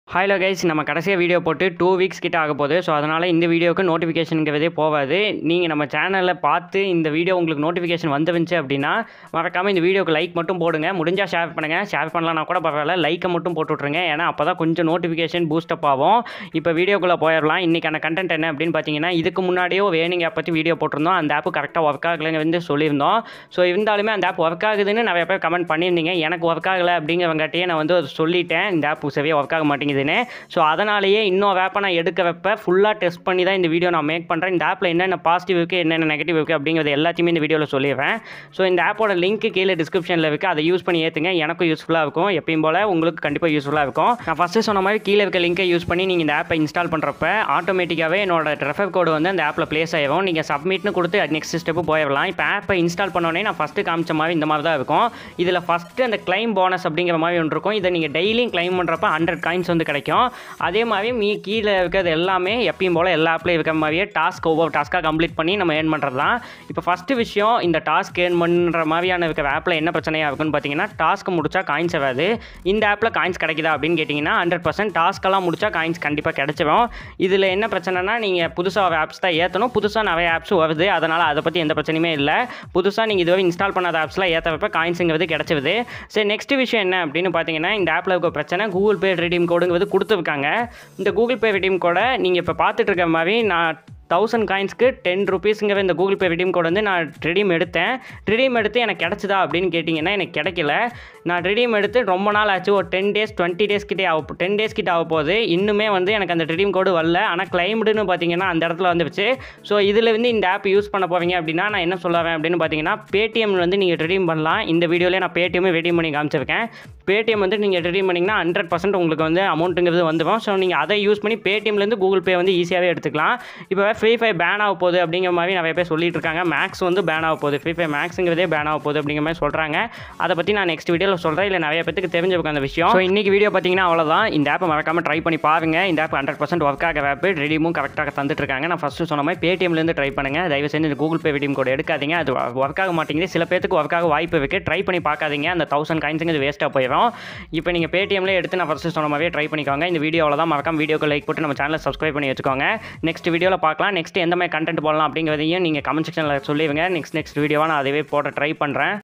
hello guys நம்ம கடைசியாக video போட்டு டூ வீக்ஸ் கிட்ட ஆக போகுது ஸோ அதனால் இந்த வீடியோவுக்கு நோட்டிஃபிகேஷனுங்கிறதே போகாது நீங்கள் நம்ம சேனலில் பார்த்து இந்த வீடியோ உங்களுக்கு நோட்டிஃபிகேஷன் வந்துருந்துச்சு அப்படின்னா மறக்காமல் இந்த வீடியோக்கு லைக் மட்டும் போடுங்க முடிஞ்சால் ஷேர் பண்ணுங்கள் ஷேர் பண்ணலன்னா கூட பரவாயில்ல லைக்கை மட்டும் போட்டு விட்ருங்க ஏன்னா அப்போ தான் கொஞ்சம் நோட்டிஃபிகேஷன் பூஸ்டப் ஆகும் இப்போ வீடியோக்குள்ளே போயிடலாம் இன்றைக்கான கண்டென்ட் என்ன அப்படின்னு பார்த்தீங்கன்னா இதுக்கு முன்னாடியோ வேணிங் ஆப் பற்றி வீடியோ போட்டிருந்தோம் அந்த ஆப் கரெக்டாக ஒர்க் ஆகலைங்க வந்து சொல்லியிருந்தோம் ஸோ இருந்தாலுமே அந்த ஆப் ஒர்க் ஆகுதுன்னு நிறைய பேர் கமெண்ட் பண்ணியிருந்தீங்க எனக்கு ஒர்க் ஆகலை அப்படிங்கிறவங்காட்டியே நான் வந்து அதை சொல்லிட்டேன் இந்த ஆப் சரியாக ஒர்க் ஆக மாட்டேங்குதுன்னு ஸோ அதனாலேயே இன்னும் ஆப்பை நான் எடுக்க வைப்ப ஃபுல்லாக டெஸ்ட் பண்ணி தான் இந்த வீடியோ நான் மேக் பண்ணுறேன் இந்த ஆப்பில் என்னென்ன பாசிட்டிவ் இருக்குது என்னென்ன நெகட்டிவ் இருக்குது அப்படிங்கிறது எல்லாத்தையுமே இந்த வீடியோவில் சொல்லிடுறேன் ஸோ இந்த ஆப்போட லிங்க் கீழே டிஸ்கிரிப்ஷனில் இருக்குது அதை யூஸ் பண்ணி ஏற்றுங்க எனக்கும் யூஸ்ஃபுல்லாக இருக்கும் எப்பயும் போல் உங்களுக்கு கண்டிப்பாக யூஸ்ஃபுல்லாக இருக்கும் நான் ஃபஸ்ட்டு சொன்ன மாதிரி கீழே இருக்க லிங்கை யூஸ் பண்ணி நீங்கள் இந்த ஆப்பை இன்ஸ்டால் பண்ணுறப்ப ஆட்டோமேட்டிக்காகவே என்னோட ரெஃபர் கோடு வந்து அந்த ஆப்பில் ப்ளேஸ் ஆகிடும் நீங்கள் சப்மிட்னு கொடுத்து நெக்ஸ்ட் ஸ்டெப்பு போயிடலாம் இப்போ ஆப்பை இன்ஸ்டால் பண்ணோடனே நான் ஃபஸ்ட்டு காமிச்ச மாதிரி இந்த மாதிரி தான் இருக்கும் இதில் ஃபஸ்ட்டு அந்த கிளைம் போனஸ் அப்படிங்கிற மாதிரி ஒன்று இருக்கும் இதை நீங்கள் டெய்லியும் கிளைம் பண்ணுறப்ப ஹண்ட்ரட் காயின்ஸ் வந்து கிடைக்கும் அதே மாதிரி மீ கீழே இருக்கிறது எல்லாமே எப்பயும் போல் எல்லா ஆப்லேயும் இருக்கிற மாதிரியே டாஸ்க் ஒவ்வொரு டாஸ்க்காக கம்ப்ளீட் பண்ணி நம்ம ஏர்ன் பண்ணுறது தான் இப்போ ஃபஸ்ட்டு விஷயம் இந்த டாஸ்க் ஏர்ன் பண்ணுற மாதிரியான இருக்கிற ஆப்பில் என்ன பிரச்சனையாக இருக்குன்னு பார்த்தீங்கன்னா டாஸ்க் முடிச்சா காயின்ஸ் வராது இந்த ஆப்பில் காயின்ஸ் கிடைக்குதா அப்படின்னு கேட்டிங்கன்னா ஹண்ட்ரட் பர்சன்ட் டாஸ்க்கெல்லாம் முடிச்சா காயின்ஸ் கண்டிப்பாக கிடைச்சிரும் இதில் என்ன பிரச்சனைனா நீங்கள் புதுசாக ஒரு ஆப்ஸ் தான் ஏற்றணும் புதுசாக நிறைய ஆப்ஸ் வருது அதனால் அதை பற்றி எந்த பிரச்சனையுமே இல்லை புதுசாக நீங்கள் இதுவரை இன்ஸ்டால் பண்ணாத ஆப்ஸ்லாம் ஏற்றப்ப காயின்ஸுங்கிறது கிடச்சிருது சரி நெக்ஸ்ட் விஷயம் என்ன அப்படின்னு பார்த்தீங்கன்னா இந்த ஆப்பில் இருக்க பிரச்சனை கூகுள் பே ரெடீம் கோடுங்கிறது கொடுத்துருக்காங்க இந்த கூகுள் பே ரெடீம் கோடை நீங்கள் இப்போ பார்த்துட்டு இருக்க மாதிரி நான் தௌசண்ட் காயின்ஸ்க்கு டென் ருபீஸுங்கிற இந்த கூகுள் பே ரெடீம் கோட் வந்து நான் ரெடீம் எடுத்தேன் ரெடீம் எடுத்து எனக்கு கிடச்சிதா அப்படின்னு கேட்டிங்கன்னா எனக்கு கிடைக்கல நான் ரெடீம் எடுத்து ரொம்ப நாள் ஆச்சு ஒரு டென் டேஸ் டுவெண்ட்டி டேஸ் கிட்டே ஆக டென் டேஸ் கிட்ட ஆக போகுது இன்னுமே வந்து எனக்கு அந்த ரெடீம் கோடு வரல ஆனால் கிளைம்டுன்னு பார்த்தீங்கன்னா அந்த இடத்துல வந்துருச்சு ஸோ இதில் வந்து இந்த ஆப் யூஸ் பண்ண போவீங்க அப்படின்னா நான் என்ன சொல்லுவேன் அப்படின்னு பார்த்தீங்கன்னா பேடிஎம் வந்து நீங்கள் ரெடீம் பண்ணலாம் இந்த வீடியோலேயே நான் பேடிஎம் ரெடீம் பண்ணி காமிச்சிருக்கேன் பேடிஎம் வந்து நீங்கள் ரெடீம் பண்ணிங்கன்னா ஹண்ட்ரட் பர்சன்ட் உங்களுக்கு வந்து அமௌண்ட்டுங்கிறது வந்துடும் ஸோ நீங்கள் அதை யூஸ் பண்ணி பேடிஎம்லேருந்து கூகுள் பே வந்து ஈஸியாகவே எடுத்துக்கலாம் இப்போ ஃப்ரீ ஃபயர் பேன் ஆக போகுது அப்படிங்கிற மாதிரி நிறைய பேர் சொல்லிட்டு இருக்காங்க மேக்ஸ் வந்து பேன் ஆக போகுது ஃப்ரீ ஃபயர் மேக்ஸுங்கிறதே பேன் ஆக போகுது அப்படிங்கிற மாதிரி சொல்கிறாங்க அதை பற்றி நான் நெக்ஸ்ட் வீடியோவில் சொல்கிறேன் இல்லை நிறைய பேருக்கு தெரிஞ்சிருக்கும் அந்த விஷயம் ஸோ இன்றைக்கி வீடியோ பார்த்தீங்கன்னா அவ்வளோதான் இந்த ஆப்பை மறக்காமல் ட்ரை பண்ணி பாருங்க இந்த ஆப் ஹண்ட்ரட் பர்சன்ட் ஒர்க் ஆக ஆப் ரெடிமும் கரெக்டாக தந்துட்டு இருக்காங்க நான் ஃபஸ்ட்டு சொன்ன மாதிரி பேடிஎம்லேருந்து ட்ரை பண்ணுங்கள் தயவு செஞ்சு இந்த கூகுள் பே ரெடிம் கோட் எடுக்காதீங்க அது ஒர்க் ஆக மாட்டேங்குது சில பேருக்கு ஒர்க் ஆக வாய்ப்பு இருக்குது ட்ரை பண்ணி பார்க்காதீங்க அந்த தௌசண்ட் காயின்ஸுங்க இது வேஸ்ட்டாக போயிடும் இப்போ நீங்கள் பேடிஎம்லேயே எடுத்து நான் ஃபஸ்ட்டு சொன்ன மாதிரியே ட்ரை பண்ணிக்கோங்க இந்த வீடியோவில் தான் மறக்காம வீடியோக்கு லைக் போட்டு நம்ம சேனலை சப்ஸ்கிரைப் பண்ணி வச்சுக்கோங்க நெக்ஸ்ட் வீடியோவில் பார்க்கலாம் நெக்ஸ்ட் எந்த மாதிரி கண்டென்ட் போடலாம் அப்படிங்கிறதையும் நீங்கள் கமெண்ட் செக்ஷனில் சொல்லிடுங்க நெக்ஸ்ட் நெக்ஸ்ட் வீடியோவாக நான் அதுவே போட ட்ரை பண்ணுறேன்